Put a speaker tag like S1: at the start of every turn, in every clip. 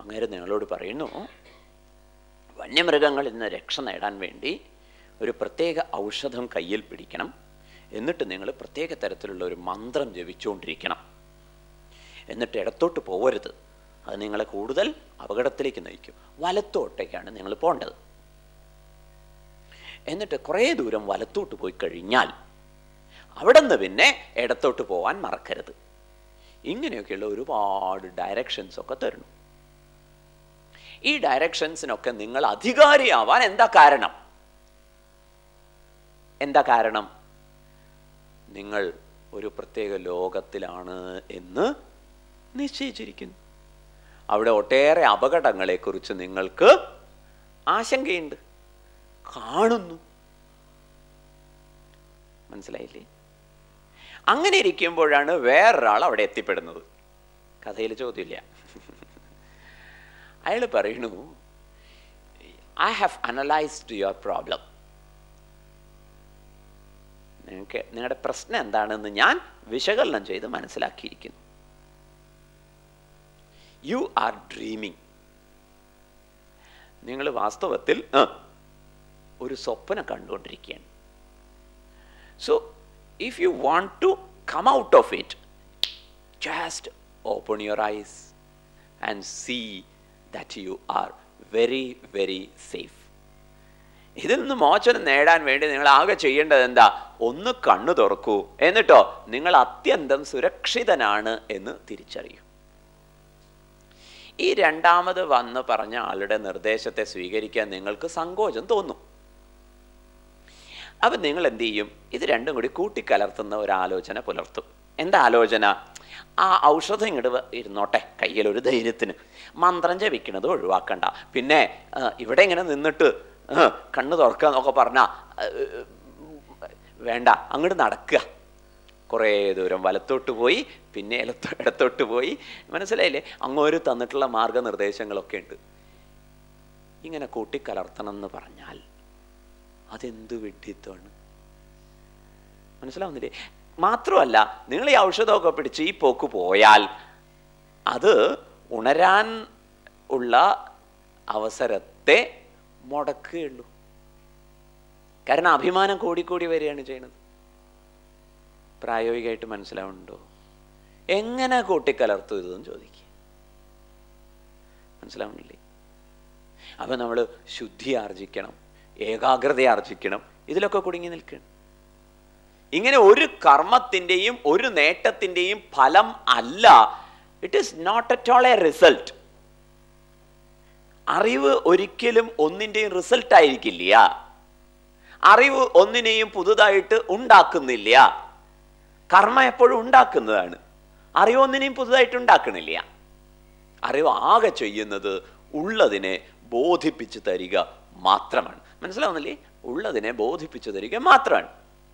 S1: അങ്ങനെ നിങ്ങളോട് പറയുന്നു വന്യമൃഗങ്ങളിൽ നിന്ന് രക്ഷ നേടാൻ വേണ്ടി ഒരു പ്രത്യേക ഔഷധം കയ്യിൽ പിടിക്കണം എന്നിട്ട് നിങ്ങൾ പ്രത്യേക തരത്തിലുള്ള ഒരു മന്ത്രം ജപിച്ചുകൊണ്ടിരിക്കണം എന്നിട്ട് ഇടത്തോട്ട് പോവരുത് അത് നിങ്ങളെ കൂടുതൽ അപകടത്തിലേക്ക് നയിക്കും വലത്തോട്ടേക്കാണ് നിങ്ങൾ പോകേണ്ടത് എന്നിട്ട് കുറേ ദൂരം വലത്തോട്ട് പോയി കഴിഞ്ഞാൽ അവിടെ നിന്ന് പിന്നെ ഇടത്തോട്ട് പോകാൻ മറക്കരുത് ഇങ്ങനെയൊക്കെയുള്ള ഒരുപാട് ഡയറക്ഷൻസ് ഒക്കെ തരുന്നു ഈ ഡയറക്ഷൻസിനൊക്കെ നിങ്ങൾ അധികാരിയാവാൻ എന്താ കാരണം എന്താ കാരണം നിങ്ങൾ ഒരു പ്രത്യേക ലോകത്തിലാണ് എന്ന് നിശ്ചയിച്ചിരിക്കുന്നു അവിടെ ഒട്ടേറെ അപകടങ്ങളെക്കുറിച്ച് നിങ്ങൾക്ക് ആശങ്കയുണ്ട് കാണുന്നു മനസ്സിലായില്ലേ അങ്ങനെ ഇരിക്കുമ്പോഴാണ് വേറൊരാൾ അവിടെ എത്തിപ്പെടുന്നത് കഥയിൽ ചോദ്യമില്ല അയാൾ പറയുന്നു I have analysed your problem നിങ്ങൾക്ക് നിങ്ങളുടെ പ്രശ്നം എന്താണെന്ന് ഞാൻ വിശകലനം ചെയ്ത് മനസ്സിലാക്കിയിരിക്കുന്നു യു ആർ ഡ്രീമിങ് നിങ്ങൾ വാസ്തവത്തിൽ ആ, ഒരു സ്വപ്നം കണ്ടുകൊണ്ടിരിക്കുകയാണ് so if you want to come out of it just open your eyes and see that you are very very safe ഇതിൽ നിന്ന് മോചനം നേടാൻ വേണ്ടി നിങ്ങൾ ആകെ ചെയ്യേണ്ടത് എന്താ ഒന്ന് കണ്ണു തുറക്കൂ എന്നിട്ടോ നിങ്ങൾ അത്യന്തം സുരക്ഷിതനാണ് എന്ന് തിരിച്ചറിയൂ ഈ രണ്ടാമത് വന്ന് പറഞ്ഞ ആളുടെ നിർദ്ദേശത്തെ സ്വീകരിക്കാൻ നിങ്ങൾക്ക് സങ്കോചം തോന്നും അപ്പം നിങ്ങൾ എന്ത് ചെയ്യും ഇത് രണ്ടും കൂടി കൂട്ടിക്കലർത്തുന്ന ഒരു ആലോചന പുലർത്തും എന്താ ആലോചന ആ ഔഷധം ഇങ്ങോട്ട് വ- ഇരുന്നോട്ടെ കയ്യിൽ ഒരു ധൈര്യത്തിന് മന്ത്രം ജപിക്കണത് ഒഴിവാക്കണ്ട പിന്നെ ആ, ഇവിടെ ഇങ്ങനെ നിന്നിട്ട് ആ, കണ്ണ് തുറക്കുക എന്നൊക്കെ പറഞ്ഞാൽ വേണ്ട അങ്ങോട്ട് നടക്കുക കുറേ ദൂരം വലത്തോട്ട് പോയി പിന്നെ ഇലത്തോ ഇടത്തോട്ട് പോയി മനസ്സിലായില്ലേ അങ്ങോര് തന്നിട്ടുള്ള മാർഗനിർദ്ദേശങ്ങളൊക്കെ ഉണ്ട് ഇങ്ങനെ കൂട്ടിക്കലർത്തണം എന്ന് പറഞ്ഞാൽ അതെന്ത് വിഡ്ഢിത്വമാണ് മനസ്സിലാവുന്നില്ലേ മാത്രമല്ല നിങ്ങൾ ഈ ഔഷധമൊക്കെ പിടിച്ച് ഈ പോക്ക് പോയാൽ അത് ഉണരാൻ ഉള്ള അവസരത്തെ മുടക്കുകയുള്ളൂ കാരണം അഭിമാനം കൂടിക്കൂടി വരികയാണ് ചെയ്യുന്നത് പ്രായോഗികമായിട്ട് മനസ്സിലാവുന്നുണ്ടോ എങ്ങനെ കൂട്ടിക്കലർത്തു ഇതെന്ന് ചോദിക്കുക മനസ്സിലാവുന്നില്ലേ അപ്പം നമ്മൾ ശുദ്ധി ആർജിക്കണം ഏകാഗ്രത ആർജിക്കണം ഇതിലൊക്കെ കുടുങ്ങി നിൽക്കണം ഇങ്ങനെ ഒരു കർമ്മത്തിൻ്റെയും ഒരു നേട്ടത്തിൻ്റെയും ഫലം അല്ല it is not at all a result അറിവ് ഒരിക്കലും ഒന്നിൻ്റെയും റിസൾട്ട് ആയിരിക്കില്ല അറിവ് ഒന്നിനെയും പുതുതായിട്ട് ഉണ്ടാക്കുന്നില്ല കർമ്മ എപ്പോഴും ഉണ്ടാക്കുന്നതാണ് അറിവ് ഒന്നിനെയും പുതുതായിട്ട് ഉണ്ടാക്കണില്ല അറിവ് ആകെ ചെയ്യുന്നത് ഉള്ളതിനെ ബോധിപ്പിച്ചു തരിക മാത്രമാണ് മനസ്സിലാവുന്നില്ലേ ഉള്ളതിനെ ബോധിപ്പിച്ചു തരിക മാത്രമാണ്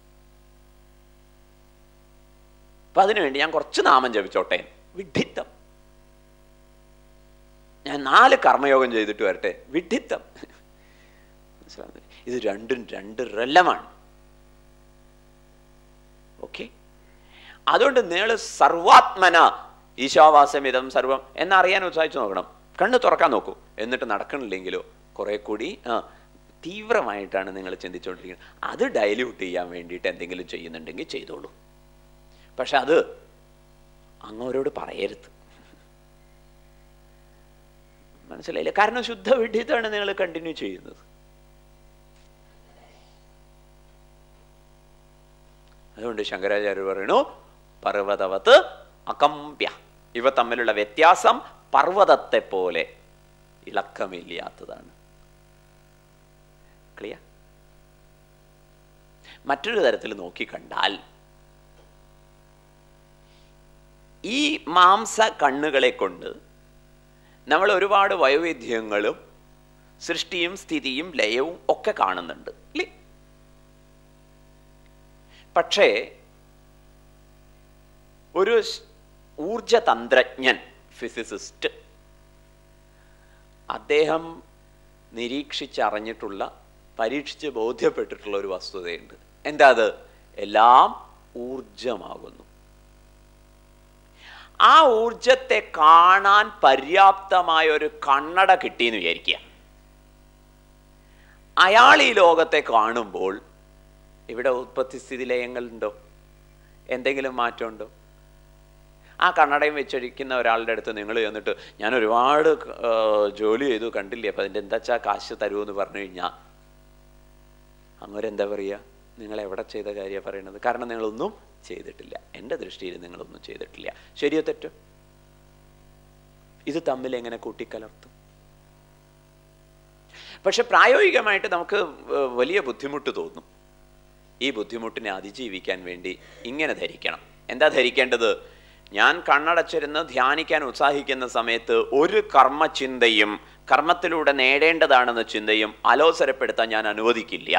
S1: അപ്പൊ അതിനുവേണ്ടി ഞാൻ കുറച്ച് നാമം ജപിച്ചോട്ടെ വിഡ്ഢിത്തം ഞാൻ നാല് കർമ്മയോഗം ചെയ്തിട്ട് വരട്ടെ വിഡ്ഢിത്തം മനസ്സിലാവുന്നില്ലേ ഇത് രണ്ടും രണ്ട് റെല്ലമാണ് ഓക്കെ അതുകൊണ്ട് നിങ്ങൾ സർവാത്മന ഈശാവാസമിതം സർവം എന്നറിയാൻ ഉത്സാഹിച്ചു നോക്കണം കണ്ണ് തുറക്കാൻ നോക്കൂ എന്നിട്ട് നടക്കണില്ലെങ്കിലോ കുറെ കൂടി ആ തീവ്രമായിട്ടാണ് നിങ്ങൾ ചിന്തിച്ചുകൊണ്ടിരിക്കുന്നത് അത് ഡൈല്യൂട്ട് ചെയ്യാൻ വേണ്ടിയിട്ട് എന്തെങ്കിലും ചെയ്യുന്നുണ്ടെങ്കിൽ ചെയ്തോളൂ പക്ഷെ അത് അങ്ങവരോട് പറയരുത് മനസ്സിലായില്ല കാരണം ശുദ്ധ വിഡ്ഢിത്താണ് നിങ്ങൾ കണ്ടിന്യൂ ചെയ്യുന്നത് അതുകൊണ്ട് ശങ്കരാചാര്യർ പറയണു പർവ്വതവത്ത് അകമ്പ്യ ഇവ തമ്മിലുള്ള വ്യത്യാസം പർവ്വതത്തെ പോലെ ഇളക്കമില്ലാത്തതാണ് ക്ലിയർ മറ്റൊരു തരത്തിൽ നോക്കിക്കണ്ടാൽ ഈ മാംസ കണ്ണുകളെ കൊണ്ട് നമ്മൾ ഒരുപാട് വൈവിധ്യങ്ങളും സൃഷ്ടിയും സ്ഥിതിയും ലയവും ഒക്കെ കാണുന്നുണ്ട് അല്ലേ പക്ഷേ ഒരു സ് ഊർജതന്ത്രജ്ഞൻ ഫിസിസിസ്റ്റ് അദ്ദേഹം നിരീക്ഷിച്ചറിഞ്ഞിട്ടുള്ള പരീക്ഷിച്ച് ബോധ്യപ്പെട്ടിട്ടുള്ള ഒരു വസ്തുതയുണ്ട് എന്താ അത് എല്ലാം ഊർജമാകുന്നു ആ ഊർജത്തെ കാണാൻ പര്യാപ്തമായ ഒരു കണ്ണട കിട്ടിയെന്ന് വിചാരിക്കുക അയാൾ ഈ ലോകത്തെ കാണുമ്പോൾ ഇവിടെ ഉത്പത്തിസ്ഥിതി ലയങ്ങളുണ്ടോ എന്തെങ്കിലും മാറ്റമുണ്ടോ ആ കണ്ണടയും വെച്ചടിക്കുന്ന ഒരാളുടെ അടുത്ത് നിങ്ങൾ ചെന്നിട്ട് ഞാൻ ഒരുപാട് ആ, ജോലി ചെയ്തു കണ്ടില്ലേ അപ്പം അതിൻ്റെ എന്താ വെച്ചാൽ കാശ് തരുമെന്ന് പറഞ്ഞു കഴിഞ്ഞാൽ അങ്ങോരെന്താ പറയുക നിങ്ങൾ എവിടെ ചെയ്ത കാര്യമാണ് പറയണത് കാരണം നിങ്ങളൊന്നും ചെയ്തിട്ടില്ല എൻ്റെ ദൃഷ്ടിയിൽ നിങ്ങളൊന്നും ചെയ്തിട്ടില്ല ശരിയോ തെറ്റോ ഇത് തമ്മിൽ എങ്ങനെ കൂട്ടിക്കലർത്തും പക്ഷെ പ്രായോഗികമായിട്ട് നമുക്ക് ഏർ, വലിയ ബുദ്ധിമുട്ട് തോന്നും ഈ ബുദ്ധിമുട്ടിനെ അതിജീവിക്കാൻ വേണ്ടി ഇങ്ങനെ ധരിക്കണം എന്താ ധരിക്കേണ്ടത് ഞാൻ കണ്ണടച്ചിരുന്ന് ധ്യാനിക്കാൻ ഉത്സാഹിക്കുന്ന സമയത്ത് ഒരു കർമ്മചിന്തയും കർമ്മത്തിലൂടെ നേടേണ്ടതാണെന്ന ചിന്തയും അലോസരപ്പെടുത്താൻ ഞാൻ അനുവദിക്കില്ല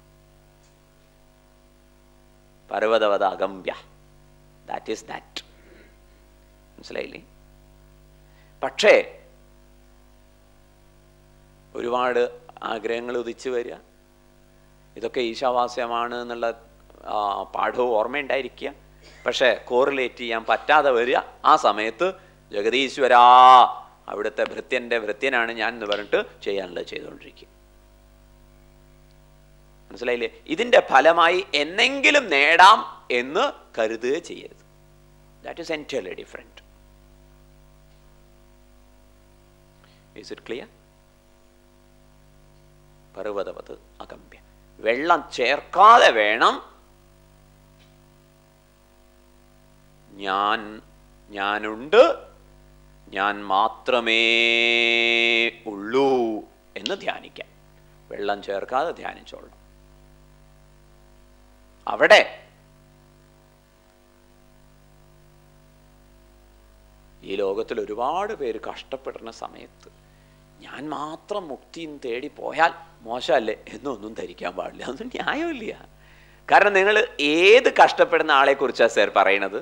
S1: പർവ്വതവത അഗമ്യ ദാറ്റ് ഈസ് ദാറ്റ് മനസ്സിലായില്ലേ പക്ഷേ ഒരുപാട് ആഗ്രഹങ്ങൾ ഉദിച്ചു വരിക ഇതൊക്കെ ഈശാവാസ്യമാണ് എന്നുള്ള ആ, പാഠവും ഓർമ്മയുണ്ടായിരിക്കുക പക്ഷേ കോറിലേറ്റ് ചെയ്യാൻ പറ്റാതെ വരിക ആ സമയത്ത് ജഗതീശ്വരാ അവിടുത്തെ ഭൃത്യൻ്റെ ഭൃത്യനാണ് ഞാൻ എന്ന് പറഞ്ഞിട്ട് ചെയ്യാനുള്ളത് ചെയ്തുകൊണ്ടിരിക്കുക മനസ്സിലായില്ലേ ഇതിൻ്റെ ഫലമായി എന്നെങ്കിലും നേടാം എന്ന് കരുതുക ചെയ്യരുത് that is entirely different is it clear പർവ്വതവത് അകമ്പ്യ വെള്ളം ചേർക്കാതെ വേണം ഞാൻ ഞാനുണ്ട് ഞാൻ മാത്രമേ ഉള്ളൂ എന്ന് ധ്യാനിക്കാം വെള്ളം ചേർക്കാതെ ധ്യാനിച്ചോളണം അവിടെ ഈ ലോകത്തിൽ ഒരുപാട് പേര് കഷ്ടപ്പെടുന്ന സമയത്ത് ഞാൻ മാത്രം മുക്തിയും തേടി പോയാൽ മോശമല്ലേ എന്നൊന്നും ധരിക്കാൻ പാടില്ല അതൊന്നും ന്യായമില്ല കാരണം നിങ്ങൾ ഏത് കഷ്ടപ്പെടുന്ന ആളെ കുറിച്ചാണ് സാർ പറയണത്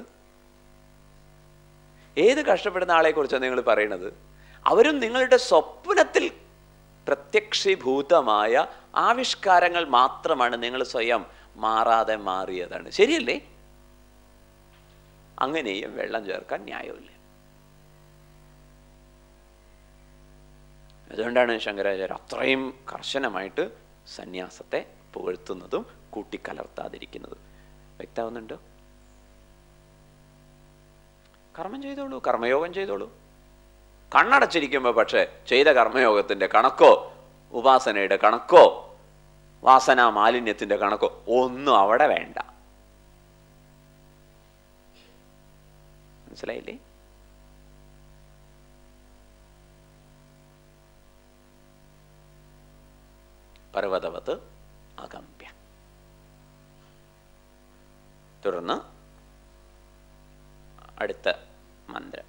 S1: ഏത് കഷ്ടപ്പെടുന്ന ആളെ കുറിച്ചാണ് നിങ്ങൾ പറയണത് അവരും നിങ്ങളുടെ സ്വപ്നത്തിൽ പ്രത്യക്ഷീഭൂതമായ ആവിഷ്കാരങ്ങൾ മാത്രമാണ് നിങ്ങൾ സ്വയം മാറാതെ മാറിയതാണ് ശരിയല്ലേ അങ്ങനെയും വെള്ളം ചേർക്കാൻ ന്യായമില്ല അതുകൊണ്ടാണ് ശങ്കരാചാര്യ അത്രയും കർശനമായിട്ട് സന്യാസത്തെ പുകഴ്ത്തുന്നതും കൂട്ടിക്കലർത്താതിരിക്കുന്നതും വ്യക്തമാവുന്നുണ്ടോ കർമ്മം ചെയ്തോളൂ കർമ്മയോഗം ചെയ്തോളൂ കണ്ണടച്ചിരിക്കുമ്പോൾ പക്ഷേ ചെയ്ത കർമ്മയോഗത്തിന്റെ കണക്കോ ഉപാസനയുടെ കണക്കോ വാസന മാലിന്യത്തിന്റെ കണക്കോ ഒന്നും അവിടെ വേണ്ട മനസ്സിലായില്ലേ പർവ്വതവത് അകമ്പ്യ തുടർന്ന് അടുത്ത മന്ത്രം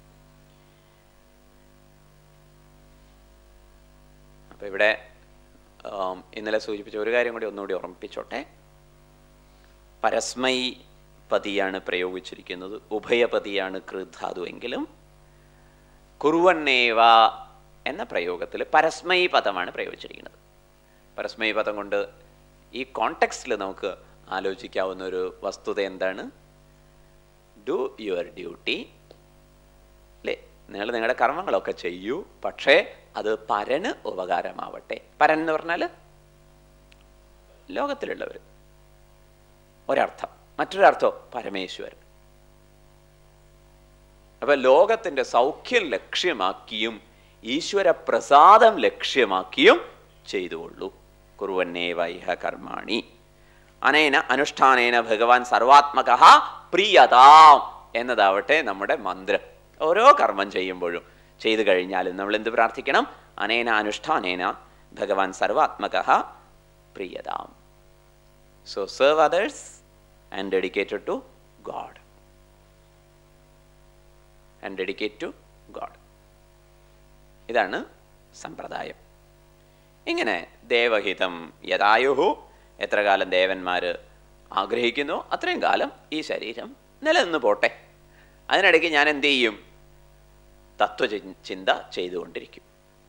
S1: അപ്പൊ ഇവിടെ ആം, ഇന്നലെ സൂചിപ്പിച്ച ഒരു കാര്യം കൂടി ഒന്നുകൂടി ഓർമ്മിപ്പിച്ചോട്ടെ പരസ്മൈ പതിയാണ് പ്രയോഗിച്ചിരിക്കുന്നത് ഉഭയപതിയാണ് കൃധാതു എങ്കിലും കുറുവണ്ണേവ എന്ന പ്രയോഗത്തിൽ പരസ്മൈ പദമാണ് പ്രയോഗിച്ചിരിക്കുന്നത് പരസ്മൈ പദം കൊണ്ട് ഈ കോണ്ടെക്സ്റ്റിൽ നമുക്ക് ആലോചിക്കാവുന്ന ഒരു വസ്തുത എന്താണ് ഡു യുവർ ഡ്യൂട്ടി അല്ലേ നിങ്ങൾ നിങ്ങളുടെ കർമ്മങ്ങളൊക്കെ ചെയ്യൂ പക്ഷേ അത് പരന് ഉപകാരമാവട്ടെ പരൻ എന്ന് പറഞ്ഞാൽ ലോകത്തിലുള്ളവർ ഒരർത്ഥം മറ്റൊരർത്ഥം പരമേശ്വരൻ അപ്പൊ ലോകത്തിന്റെ സൗഖ്യം ലക്ഷ്യമാക്കിയും ഈശ്വര പ്രസാദം ലക്ഷ്യമാക്കിയും ചെയ്തുകൊള്ളൂ കുറുവന്നേ വൈഹ കർമാണി അനേന അനുഷ്ഠാനേന ഭഗവാൻ സർവാത്മക പ്രിയതാം എന്നതാവട്ടെ നമ്മുടെ മന്ത്രം ഓരോ കർമ്മം ചെയ്യുമ്പോഴും ചെയ്തു കഴിഞ്ഞാലും നമ്മൾ എന്ത് പ്രാർത്ഥിക്കണം അനേന അനുഷ്ഠാനേന ഭഗവാൻ സർവാത്മക പ്രിയതാം so serve others and dedicated to god and dedicate to god ഇതാണ് സമ്പ്രദായം ഇങ്ങനെ ദേവഹിതം യഥായുഹു എത്ര കാലം ദേവന്മാർ ആഗ്രഹിക്കുന്നു അത്രയും കാലം ഈ ശരീരം നിലനിന്ന് പോട്ടെ അതിനിടയ്ക്ക് ഞാൻ എന്ത് ചെയ്യും തത്വ ചിന്ത ചെയ്തുകൊണ്ടിരിക്കും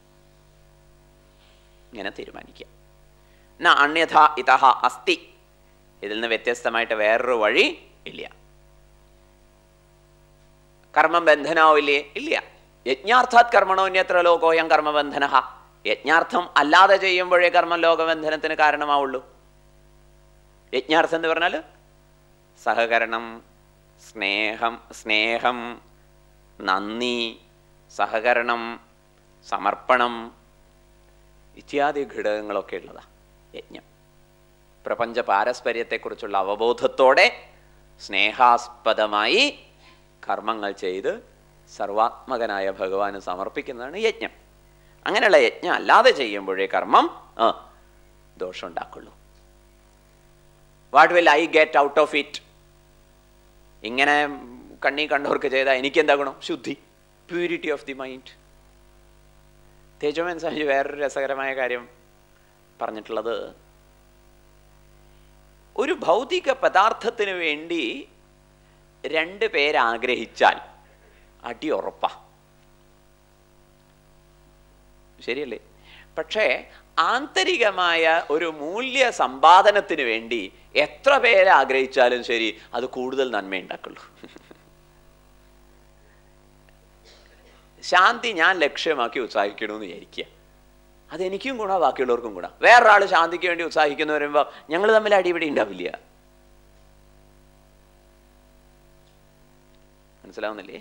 S1: ഇങ്ങനെ തീരുമാനിക്കുക ന അന്യഥ ഇതഹ അസ്തി ഇതിൽ നിന്ന് വ്യത്യസ്തമായിട്ട് വേറൊരു വഴി ഇല്ല കർമ്മം ബന്ധനാവില്ലേ ഇല്ല യജ്ഞാർത്ഥാത് കർമ്മണോന്യത്ര ലോകോയം കർമ്മബന്ധന യജ്ഞാർത്ഥം അല്ലാതെ ചെയ്യുമ്പോഴേ കർമ്മം ലോകബന്ധനത്തിന് കാരണമാവുള്ളൂ യജ്ഞാർത്ഥം എന്ന് പറഞ്ഞാൽ സഹകരണം സ്നേഹം സ്നേഹം നന്ദി സഹകരണം സമർപ്പണം ഇത്യാദി ഘടകങ്ങളൊക്കെ ഉള്ളതാ യജ്ഞം പ്രപഞ്ച പാരസ്പര്യത്തെക്കുറിച്ചുള്ള അവബോധത്തോടെ സ്നേഹാസ്പദമായി കർമ്മങ്ങൾ ചെയ്ത് സർവാത്മകനായ ഭഗവാന് സമർപ്പിക്കുന്നതാണ് യജ്ഞം അങ്ങനെയുള്ള യജ്ഞം അല്ലാതെ ചെയ്യുമ്പോഴേ കർമ്മം ആ ദോഷം ഉണ്ടാക്കുള്ളൂ what will I get out of it ഇങ്ങനെ കണ്ണി കണ്ടവർക്ക് ചെയ്താൽ എനിക്ക് എന്താ ഗുണം ശുദ്ധി പ്യൂരിറ്റി ഓഫ് ദി മൈൻഡ് തേജോമൻ സാഹിജ് വേറൊരു രസകരമായ കാര്യം പറഞ്ഞിട്ടുള്ളത് ഒരു ഭൗതിക പദാർത്ഥത്തിന് വേണ്ടി രണ്ട് പേരാഗ്രഹിച്ചാൽ അടി ഉറപ്പാ ശരിയല്ലേ പക്ഷേ ആന്തരികമായ ഒരു മൂല്യ സമ്പാദനത്തിന് വേണ്ടി എത്ര പേരെ ആഗ്രഹിച്ചാലും ശരി അത് കൂടുതൽ നന്മയുണ്ടാക്കുള്ളൂ ശാന്തി ഞാൻ ലക്ഷ്യമാക്കി ഉത്സാഹിക്കണമെന്ന് വിചാരിക്കുക അതെനിക്കും ഗുണ ബാക്കിയുള്ളവർക്കും ഗുണം വേറൊരാൾ ശാന്തിക്ക് വേണ്ടി ഉത്സാഹിക്കുന്നു വരുമ്പോൾ ഞങ്ങൾ തമ്മിൽ അടിപിടി ഉണ്ടാവില്ല മനസ്സിലാവുന്നില്ലേ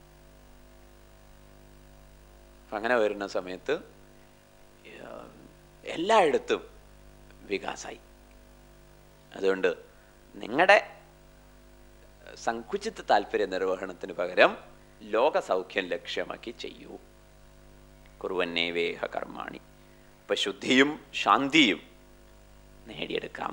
S1: അപ്പൊ അങ്ങനെ വരുന്ന സമയത്ത് ഏർ, എല്ലായിടത്തും വികാസായി അതുകൊണ്ട് നിങ്ങളുടെ സങ്കുചിത താല്പര്യ നിർവഹണത്തിന് പകരം ലോക സൗഖ്യം ലക്ഷ്യമാക്കി ചെയ്യൂ കുറുവന്നേവേഹ കർമാണി ഇപ്പൊ ശുദ്ധിയും ശാന്തിയും നേടിയെടുക്കാം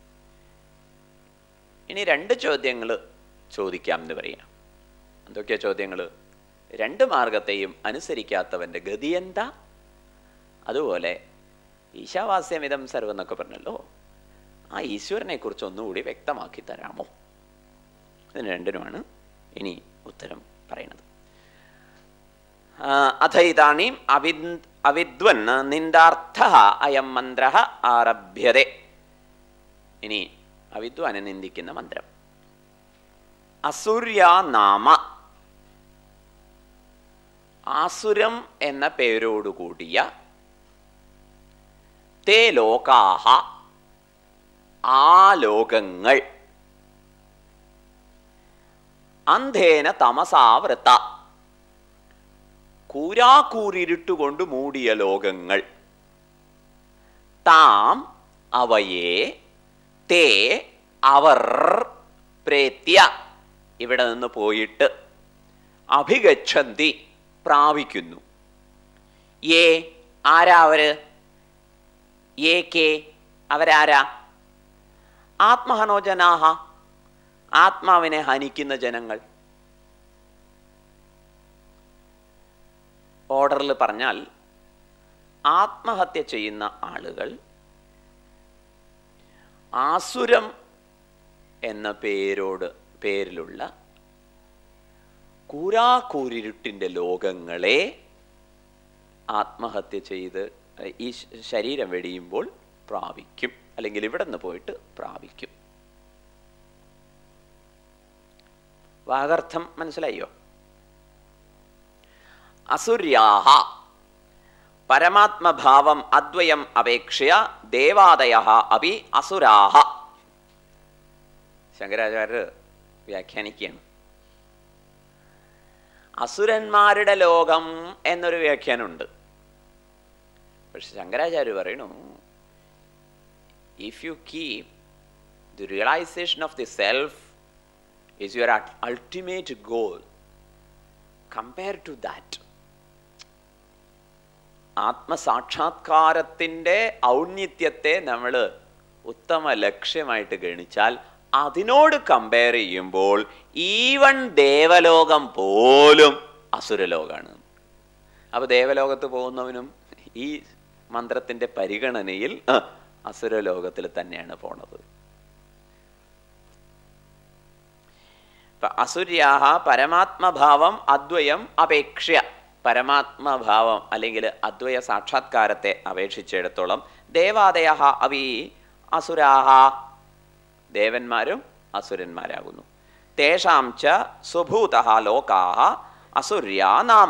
S1: ഇനി രണ്ട് ചോദ്യങ്ങൾ ചോദിക്കാം എന്ന് പറയാം എന്തൊക്കെയാ ചോദ്യങ്ങൾ രണ്ട് മാർഗത്തെയും അനുസരിക്കാത്തവന്റെ ഗതി എന്താ അതുപോലെ ഈശാവാസ്യമിതം സർവം എന്നൊക്കെ പറഞ്ഞല്ലോ ആ ഈശ്വരനെ കുറിച്ച് ഒന്നുകൂടി വ്യക്തമാക്കി തരാമോ ഇതിന് രണ്ടിനുമാണ് ഇനി ഉത്തരം പറയുന്നത് ആ, അഥ ഇതാണീം അവി അവിദ്വൻ നിന്ദാർത്ഥ അയം മന്ത്ര ആരഭ്യതെ ഇനി അവിദ്വാനെ നിന്ദിക്കുന്ന മന്ത്രം അസുര്യ നാമ ആസുരം എന്ന പേരോടുകൂടിയ തേ ലോകാഹ ആ ലോകങ്ങൾ അന്ധേന തമസാവൃത്ത കൂരാക്കൂരിരുട്ടുകൊണ്ട് മൂടിയ ലോകങ്ങൾ താം അവയെ തേ അവർ പ്രേത്യ ഇവിടെ നിന്ന് പോയിട്ട് അഭിഗച്ഛന്തി പ്രാപിക്കുന്നു ഏ ആരാ അവര് ഏ കെ അവരാരാ ആത്മഹനോജനാഹ ആത്മാവിനെ ഹനിക്കുന്ന ജനങ്ങൾ ഓർഡറിൽ പറഞ്ഞാൽ ആത്മഹത്യ ചെയ്യുന്ന ആളുകൾ ആസുരം എന്ന പേരോട് പേരിലുള്ള കൂരാക്കൂരിരുട്ടിൻ്റെ ലോകങ്ങളെ ആത്മഹത്യ ചെയ്ത് ഈ ശ- ശരീരം വെടിയുമ്പോൾ പ്രാപിക്കും അല്ലെങ്കിൽ ഇവിടെ നിന്ന് പോയിട്ട് പ്രാപിക്കും വാഗർത്ഥം മനസ്സിലായോ അസുര്യാഹ പരമാത്മഭാവം അദ്വയം അപേക്ഷ്യ ദേവാദയ അപി അസുരാഹ ശങ്കരാചാര്യർ വ്യാഖ്യാനിക്കുകയാണ് അസുരന്മാരുടെ ലോകം എന്നൊരു വ്യാഖ്യാനമുണ്ട് പക്ഷെ ശങ്കരാചാര്യ പറയണു if you keep the realisation of the self is your ultimate goal compare to that ആത്മസാക്ഷാത്കാരത്തിൻ്റെ ഔന്നിത്യത്തെ നമ്മൾ ഉത്തമ ലക്ഷ്യമായിട്ട് ഗണിച്ചാൽ അതിനോട് കമ്പയർ ചെയ്യുമ്പോൾ ഈവൻ ദേവലോകം പോലും അസുരലോകാണ് അപ്പൊ ദേവലോകത്ത് പോകുന്നവനും ഈ മന്ത്രത്തിന്റെ പരിഗണനയിൽ ആ, അസുരലോകത്തിൽ തന്നെയാണ് പോണത് ഇപ്പൊ അസുര്യാഹ പരമാത്മഭാവം അദ്വയം അപേക്ഷ്യ പരമാത്മഭാവം അല്ലെങ്കിൽ അദ്വയ സാക്ഷാത്കാരത്തെ അപേക്ഷിച്ചിടത്തോളം ദേവാദയ അവി അസുരാഹ ദേവന്മാരും അസുരന്മാരാകുന്നു തേഷാം ച സുഭൂത ലോകാഹ അസുര്യ നാമ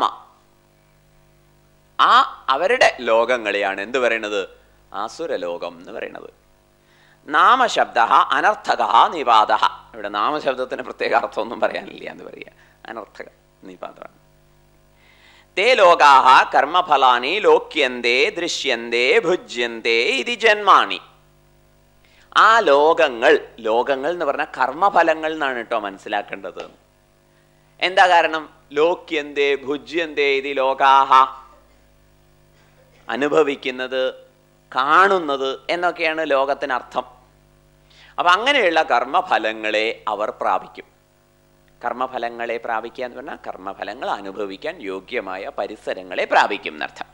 S1: ആ അവരുടെ ലോകങ്ങളെയാണ് എന്ത് പറയണത് അസുരലോകം എന്ന് പറയുന്നത് നാമശബ്ദ അനർത്ഥക നിപാത ഇവിടെ നാമശബ്ദത്തിന് പ്രത്യേക അർത്ഥമൊന്നും പറയാനില്ല എന്ന് പറയുക അനർത്ഥക നിപാതമാണ് തേ ലോകാഹ കർമ്മഫലാനി ലോക്യന്തേ ദൃശ്യന്തേ ഭുജ്യന്തേ ഇതി ജന്മാണി ആ ലോകങ്ങൾ ലോകങ്ങൾ എന്ന് പറഞ്ഞാൽ കർമ്മഫലങ്ങൾ എന്നാണ് കേട്ടോ മനസ്സിലാക്കേണ്ടത് എന്താ കാരണം ലോക്യന്തേ ഭുജ്യന്തേ ഇതി ലോകാഹ അനുഭവിക്കുന്നത് കാണുന്നത് എന്നൊക്കെയാണ് ലോകത്തിനർത്ഥം അപ്പം അങ്ങനെയുള്ള കർമ്മഫലങ്ങളെ അവർ പ്രാപിക്കും കർമ്മഫലങ്ങളെ പ്രാപിക്കുക എന്ന് പറഞ്ഞാൽ കർമ്മഫലങ്ങൾ അനുഭവിക്കാൻ യോഗ്യമായ പരിസരങ്ങളെ പ്രാപിക്കും എന്നർത്ഥം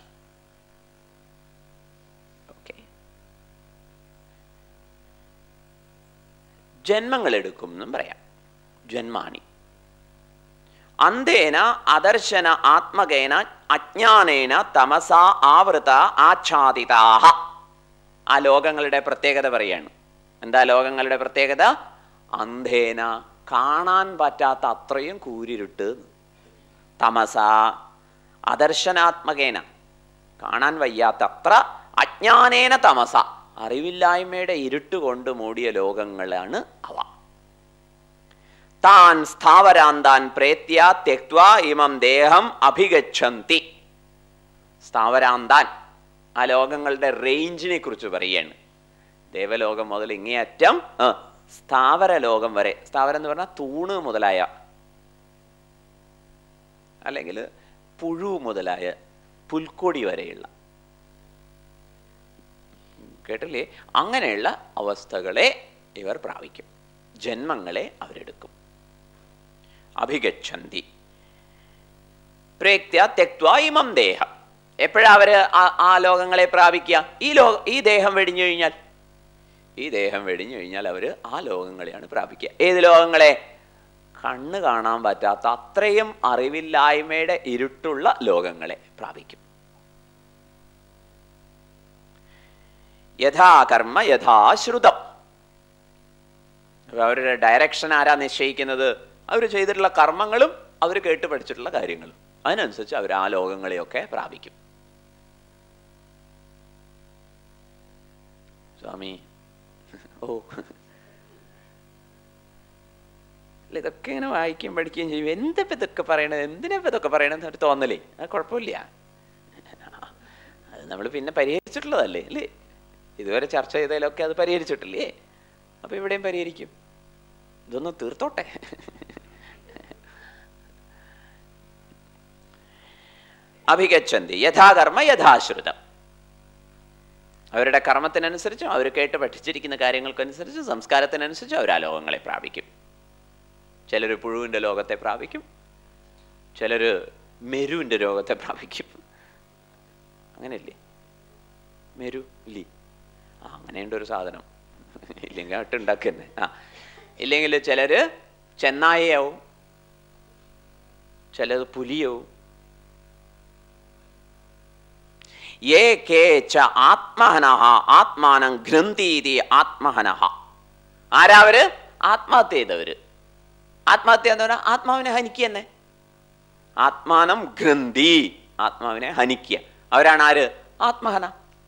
S1: ഓക്കെ ജന്മങ്ങളെടുക്കും എന്നും പറയാം ജന്മാണി അന്തേന അദർശന ആത്മകേന അജ്ഞാനേന തമസ ആവൃത ആച്ഛാദിതാഹ ആ ലോകങ്ങളുടെ പ്രത്യേകത പറയാണ് എന്താ ലോകങ്ങളുടെ പ്രത്യേകത അന്ധേന കാണാൻ പറ്റാത്ത അത്രയും കൂരിരുട്ട് തമസ അദർശനാത്മകേന കാണാൻ വയ്യാത്ത അത്ര അജ്ഞാനേന തമസ അറിവില്ലായ്മയുടെ ഇരുട്ട് കൊണ്ട് മൂടിയ ലോകങ്ങളാണ് അവ താൻ സ്ഥാവരാന്താൻ പ്രേത്യ തെക്വ ഇമം ദേഹം അഭിഗച്ഛന്തി സ്ഥാവരാന്താൻ ആ ലോകങ്ങളുടെ റേഞ്ചിനെ കുറിച്ച് പറയാണ് ദേവലോകം മുതൽ ഇങ്ങേയറ്റം ആ, സ്ഥാവര ലോകം വരെ സ്ഥാവരം എന്ന് പറഞ്ഞാൽ തൂണ് മുതലായ അല്ലെങ്കിൽ പുഴു മുതലായ പുൽക്കൊടി വരെയുള്ള കേട്ടില്ലേ അങ്ങനെയുള്ള അവസ്ഥകളെ ഇവർ പ്രാപിക്കും ജന്മങ്ങളെ അവരെടുക്കും അഭിഗച്ഛന്തി പ്രേക്ത്യ തെക്വ ഇമം ദേഹം എപ്പോഴാ അവര് ആ- ആ ലോകങ്ങളെ പ്രാപിക്കുക ഈ ലോ ഈ ദേഹം വെടിഞ്ഞു കഴിഞ്ഞാൽ ഈ ദേഹം വെടിഞ്ഞു കഴിഞ്ഞാൽ അവർ ആ ലോകങ്ങളെയാണ് പ്രാപിക്കുക ഏത് ലോകങ്ങളെ കണ്ണ് കാണാൻ പറ്റാത്ത അത്രയും അറിവില്ലായ്മയുടെ ഇരുട്ടുള്ള ലോകങ്ങളെ പ്രാപിക്കും യഥാകർമ്മ യഥാശ്രുതം അപ്പൊ അവരുടെ ഡയറക്ഷൻ ആരാ നിശ്ചയിക്കുന്നത് അവർ ചെയ്തിട്ടുള്ള കർമ്മങ്ങളും അവർ കേട്ട് പഠിച്ചിട്ടുള്ള കാര്യങ്ങളും അതിനനുസരിച്ച് അവർ ആ ലോകങ്ങളെയൊക്കെ പ്രാപിക്കും സ്വാമി ഓ അല്ല ഇതൊക്കെ ഇങ്ങനെ വായിക്കുകയും പഠിക്കുകയും ചെയ്യും എന്തിപ്പോ ഇതൊക്കെ പറയണത് എന്തിനാ ഇപ്പൊ ഇതൊക്കെ പറയണത് ഒരു തോന്നലേ അത് കുഴപ്പമില്ല അത് നമ്മൾ പിന്നെ പരിഹരിച്ചിട്ടുള്ളതല്ലേ അല്ലേ ഇതുവരെ ചർച്ച ചെയ്തതിലൊക്കെ അത് പരിഹരിച്ചിട്ടില്ലേ അപ്പൊ ഇവിടെയും പരിഹരിക്കും ഇതൊന്ന് തീർത്തോട്ടെ അഭിഗച്ഛന്തി യഥാകർമ്മ യഥാശ്രുതം അവരുടെ കർമ്മത്തിനനുസരിച്ചും അവർ കേട്ട് പഠിച്ചിരിക്കുന്ന കാര്യങ്ങൾക്കനുസരിച്ച് സംസ്കാരത്തിനനുസരിച്ച് അവർ ആ ലോകങ്ങളെ പ്രാപിക്കും ചിലർ പുഴുവിൻ്റെ ലോകത്തെ പ്രാപിക്കും ചിലർ മെരുവിൻ്റെ രോഗത്തെ പ്രാപിക്കും അങ്ങനെയല്ലേ മെരു ഇല്ലേ ആ അങ്ങനെയുണ്ട് ഒരു സാധനം ഇല്ലെങ്കിൽ അട്ട് ഉണ്ടാക്കുന്നേ ആ ഇല്ലെങ്കിൽ ചിലർ ചെന്നായയാവും ചിലത് പുലിയാവും യേ കേച്ച ആത്മഹനഹ ആത്മാനം ഗ്രന്ഥീതി ആത്മഹനഹ ആരാവര് ആത്മഹത്യ ചെയ്തവര് ആത്മഹത്യ എന്ന് പറഞ്ഞാൽ ആത്മാവിനെ ഹനിക്കുക തന്നെ ആത്മാനം ഗ്രന്ഥി ആത്മാവിനെ ഹനിക്കുക അവരാണ് ആര് ആത്മഹന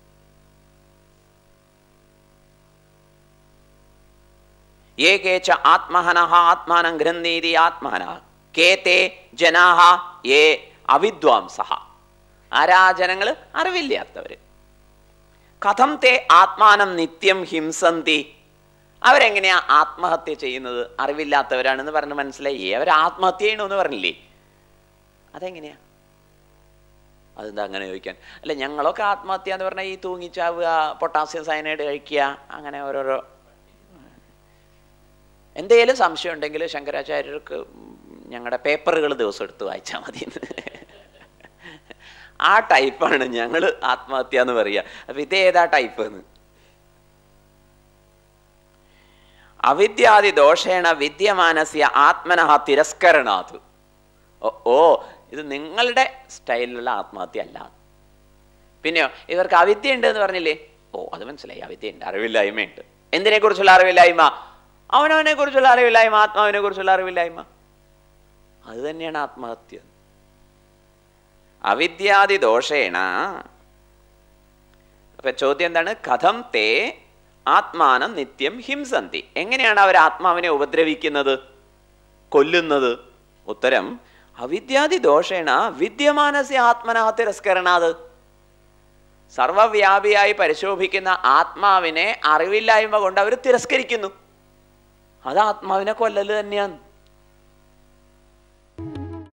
S1: യേ കേച്ച ആത്മഹനഃ ആത്മാനം ഗ്രന്ഥീതി ആത്മഹന കേ തേ ജനാഹ യേ അവിദ്വാംസഹ ആരാ ജനങ്ങൾ അറിവില്ലാത്തവര് കഥം തേ ആത്മാനം നിത്യം ഹിംസന്തി അവരെങ്ങനെയാ ആത്മഹത്യ ചെയ്യുന്നത് അറിവില്ലാത്തവരാണെന്ന് പറഞ്ഞ് മനസ്സിലായി അവർ ആത്മഹത്യ ചെയ്യണമെന്ന് പറഞ്ഞില്ലേ അതെങ്ങനെയാ അതെന്താ അങ്ങനെ ചോദിക്കാൻ അല്ല ഞങ്ങളൊക്കെ ആത്മഹത്യ എന്ന് പറഞ്ഞാൽ ഈ തൂങ്ങിച്ചാവുക പൊട്ടാസ്യം സയനൈഡ് കഴിക്കുക അങ്ങനെ ഓരോരോ എന്തെങ്കിലും സംശയം ഉണ്ടെങ്കിൽ ശങ്കരാചാര്യർക്ക് ഞങ്ങളുടെ പേപ്പറുകൾ ദിവസം എടുത്ത് വായിച്ചാൽ മതി ആ ടൈപ്പാണ് ഞങ്ങൾ ആത്മഹത്യ എന്ന് പറയുക അപ്പൊ ഇതേതാ ടൈപ്പ് എന്ന് അവിദ്യാദി ദോഷേണ വിദ്യമാനസ്യ ആത്മനഃ തിരസ്കരണാത് ഓ ഓ ഇത് നിങ്ങളുടെ സ്റ്റൈലിലുള്ള ആത്മഹത്യ അല്ല പിന്നെയോ ഇവർക്ക് അവിദ്യ ഉണ്ട് എന്ന് പറഞ്ഞില്ലേ ഓ അത് മനസ്സിലായി അവിദ്യ ഉണ്ട് അറിവില്ലായ്മയുണ്ട് എന്തിനെ കുറിച്ചുള്ള അറിവില്ലായ്മ അവനവനെ കുറിച്ചുള്ള അറിവില്ലായ്മ ആത്മാവിനെ കുറിച്ചുള്ള അറിവില്ലായ്മ അത് തന്നെയാണ് ആത്മഹത്യ അവിദ്യാദി ദോഷേണ അപ്പൊ ചോദ്യം എന്താണ് കഥം തേ ആത്മാനം നിത്യം ഹിംസന്തി എങ്ങനെയാണ് അവർ ആത്മാവിനെ ഉപദ്രവിക്കുന്നത് കൊല്ലുന്നത് ഉത്തരം അവിദ്യാദി ദോഷേണ വിദ്യമാനസ്യ ആത്മന തിരസ്കരണാത് സർവവ്യാപിയായി പരിശോഭിക്കുന്ന ആത്മാവിനെ അറിവില്ലായ്മ കൊണ്ട് അവർ തിരസ്കരിക്കുന്നു അത് ആത്മാവിനെ കൊല്ലല് തന്നെയാണ്